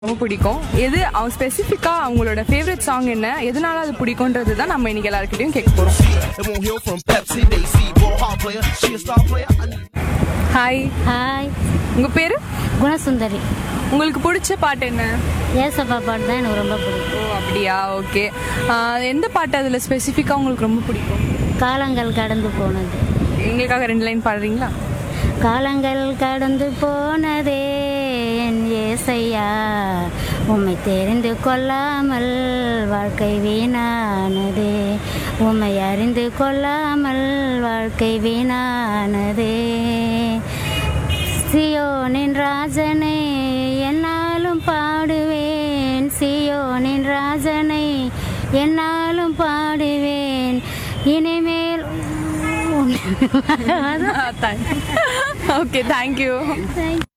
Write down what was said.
ரொம்ப பிடிக்கும் எது அவங்க ஸ்பெசிஃபிக்காக அவங்களோட ஃபேவரட் சாங் என்ன எதனால அது பிடிக்கும்ன்றது தான் நம்ம இன்னைக்கு எல்லாருக்கிட்டையும் கேட்க போகிறோம் It won't heal from Pepsi. They see ball hard player. She a star player. I need hi hi உங்கள் பேர் குணசுந்தரி உங்களுக்கு பிடிச்ச பாட்டு என்ன ஏசப்பா பாட்டு தான் எனக்கு ரொம்ப பிடிக்கும் ஓ அப்படியா ஓகே எந்த பாட்டு அதில் ஸ்பெசிஃபிக்காக உங்களுக்கு ரொம்ப பிடிக்கும் காலங்கள் கடந்து போனது எங்களுக்காக ரெண்டு லைன் பாடுறீங்களா காலங்கள் கடந்து போனதே என் ஏசையா உம்மை தெரிந்து கொள்ளாமல் வாழ்க்கை வீணானதே உம்மை அறிந்து கொள்ளாமல் வாழ்க்கை வீணானதே சியோனின் ராஜனை என்னாலும் பாடுவேன் சியோனின் ராஜனை என்னாலும் பாடுவேன் இனிமேல் ஓகே தேங்க்யூ Thank